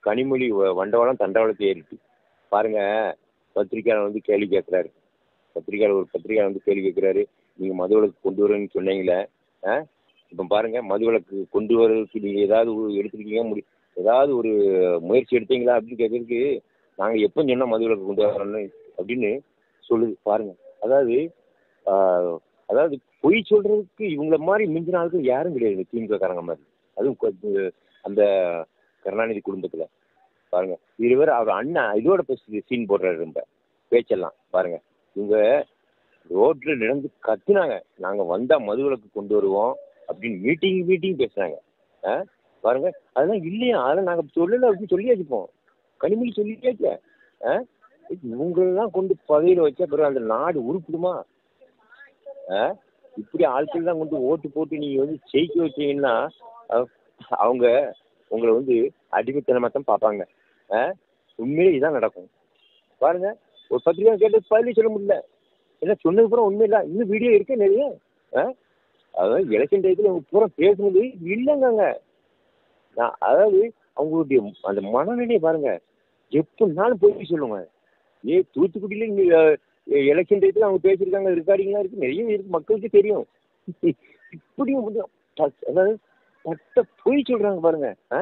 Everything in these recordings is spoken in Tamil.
கனிமொழி வ- வண்டவாளம் தண்டவாளத்தை ஏறிட்டு பாருங்க பத்திரிக்கையாளர் வந்து கேள்வி கேட்குறாரு பத்திரிக்கையாளர் ஒரு பத்திரிக்கையாளர் வந்து கேள்வி கேட்குறாரு நீங்கள் மதுவிலக்கு கொண்டு வரேன்னு சொன்னீங்களே ஆ இப்போ பாருங்க மதுவிலக்கு கொண்டு வரதுக்கு நீங்கள் ஏதாவது ஒரு எடுத்துருக்கீங்க முடி ஏதாவது ஒரு முயற்சி எடுத்தீங்களா அப்படின்னு கேட்கறதுக்கு நாங்கள் எப்போ சொன்னோம் மதுவிலக்கு கொண்டு வரணும்னு அப்படின்னு சொல்லுது பாருங்க அதாவது ஆ, அதாவது பொய் சொல்றதுக்கு இவங்கள மாதிரி மிஞ்சின ஆளுக்கு யாரும் கிடையாது திமுக காரங்க மாதிரி அதுவும் கொ- அந்த கருணாநிதி குடும்பத்தில் பாருங்க இது வேற அவர் அண்ணன் இதோட சீன் போடுறாரு ரொம்ப பேச்செல்லாம் பாருங்க இவங்க ரோட்ல நடந்து கத்துனாங்க நாங்க வந்தா மதுவிலக்கு கொண்டு வருவோம் அப்படின்னு மீட்டிங் மீட்டிங் பேசுனாங்க ஆ? பாருங்க அதெல்லாம் இல்லையா அதெல்லாம் நாங்க சொல்லல அப்படின்னு சொல்லியாச்சு இப்போ கனிமொழி சொல்லியாச்சு ஆ? இவங்களெல்லாம் கொண்டு பதவியில் வச்சா பிறகு அந்த நாடு உருப்பிடுமா ஆ? இப்படி ஆட்கள் தான் கொண்டு ஓட்டு போட்டு நீங்க வந்து ஜெயிக்க வச்சீங்கன்னா அஹ், அவங்க உங்களை வந்து அடிமைத்தனமாக தான் பார்ப்பாங்க ஆ? உண்மையிலே இதான் நடக்கும் பாருங்க ஒரு பத்திரிக்கை கேட்டு பதிலே சொல்ல முடியல ஏன்னா சொன்னது பூரா உண்மை இல்லை இன்னும் வீடியோ இருக்கே நிறைய ஆ? அதாவது எலெக்ஷன் டயத்தில் அவங்க பூரா பேசுனது இல்லைங்க நான் அதாவது அவங்களுடைய அந்த மனநிலையை பாருங்க எப்படினாலும் போய் சொல்லுங்க ஏ தூத்துக்குடியில இங்க எலெக்ஷன் டயத்தில் அவங்க பேசியிருக்காங்க ரெக்கார்டிங்லாம் இருக்கு நிறைய இருக்கு மக்களுக்கு தெரியும் இப்படியும் வந்து ப- அதாவது பட்ட பொய் சொல்றாங்க பாருங்க ஆ?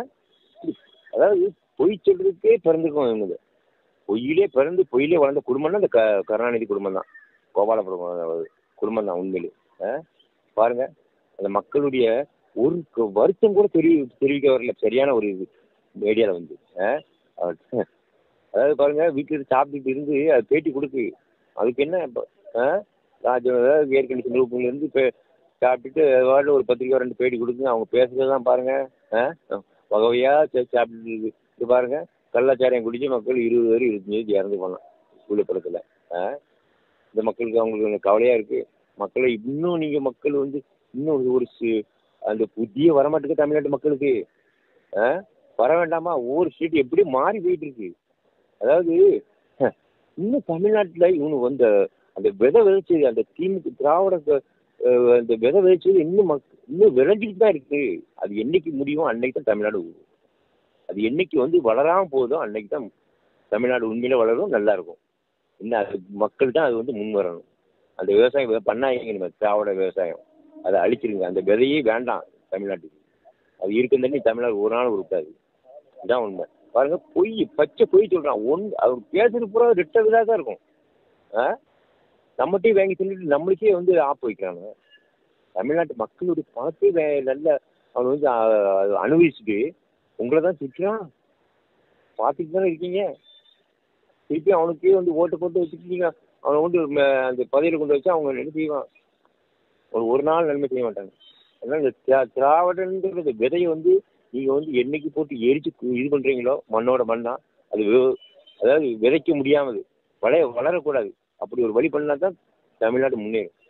அதாவது பொய் சொல்றதுக்கே பிறந்திருக்கோம் இவங்க பொய்யிலே பிறந்து பொய்யிலே வளர்ந்த குடும்பம்னா இந்த க கருணாநிதி குடும்பம் தான் கோபாலபுரம் குடும்பம் தான் உண்மையிலே ஆ? பாருங்க அந்த மக்களுடைய ஒரு க- வருத்தம் கூட தெரி தெரிவிக்க வரல சரியான ஒரு இது மீடியாவில் வந்து ஆ? அது- அதாவது பாருங்க வீட்டில் இருந்து சாப்பிட்டுட்டு இருந்து அது பேட்டி கொடுக்கு அதுக்கு என்ன இப்போ ஆ ராஜ அதாவது ஏர் கண்டிஷன் ரூம்லேருந்து இப்போ சாப்பிட்டுட்டு வாட்டில் ஒரு பத்திரிக்கை ரெண்டு பேட்டி கொடுக்குங்க அவங்க பேசுறது தான் பாருங்க ஆ வகை வகையாக சாப்பிட்டுட்டு இருக்கு. இது பாருங்க கள்ளச்சாராயம் குடிச்சு மக்கள் இருபது பேர் இருபத்தஞ்சு பேர் இறந்து போனான் விழுப்புரத்தில் ஆ இந்த மக்களுக்கு அவங்களுக்கு கொஞ்சம் கவலையாக இருக்குது மக்களை இன்னும் நீங்கள் மக்கள் வந்து இன்னும் ஒரு- ஒரு சி- அந்த புதிய வரமாட்டுக்கு தமிழ்நாட்டு மக்களுக்கு ஆ வர வேண்டாமா ஒவ்வொரு ஸ்டேட் எப்படி மாறி போயிட்டு இருக்கு அதாவது ஹ, இன்னும் தமிழ்நாட்டில் இவனு வந்த அந்த விதை விதைச்சது அந்த திமுக திராவிட க- அஹ், அந்த விதை விதைச்சது இன்னும் மக் இன்னும் விளைஞ்சிட்டு தான் இருக்கு அது என்னைக்கு முடியுமோ அன்னைக்கு தான் தமிழ்நாடு உருவாகும். அது என்னைக்கு வந்து வளராம போதோ அன்னைக்கு தான் தமிழ்நாடு உண்மையில வளரும் நல்லா இருக்கும் இன்னும் அது மக்கள் தான் அது வந்து முன் வரணும் அந்த விவசாயம் வே- பண்ணாதீங்க நம்ம திராவிட விவசாயம் அதை அழிச்சிருங்க அந்த விதையே வேண்டாம் தமிழ்நாட்டுக்கு அது இருக்கும் தண்ணி தமிழ்நாடு ஒரு நாள் உருட்டாது இதான் உண்மை பாருங்க பொய் பச்சை பொய் சொல்றான் ஒன் அவர் பேசுறது பூரா ரெட்ட விதாக தான் இருக்கும் ஆ நம்மகிட்டயே வாங்கி தின்னுட்டு நம்மளுக்கே வந்து ஆப்பு வைக்கிறாங்க தமிழ்நாட்டு மக்களுடைய பணத்தை வே- நல்ல அவன் வந்து அ- அ- அனுபவிச்சுட்டு உங்களை தான் திட்டுறான் பார்த்துட்டு தானே இருக்கீங்க திருப்பி அவனுக்கே வந்து ஓட்டு போட்டு வச்சுட்டு அவனை வந்து ம- அந்த பதவியில் கொண்டு வச்சா அவங்க என்ன செய்வான் ஒரு ஒரு நாள் நன்மை செய்ய மாட்டாங்க அதனால இந்த திரா- திராவிடன்றது விதையை வந்து நீங்கள் வந்து என்னைக்கு போட்டு எரிச்சு கு- இது பண்ணுறீங்களோ மண்ணோட மண்ணா அது வி- அதாவது விதைக்க முடியாமது வளைய வளரக்கூடாது அப்படி ஒரு வழி பண்ணா தான் தமிழ்நாடு முன்னேறும்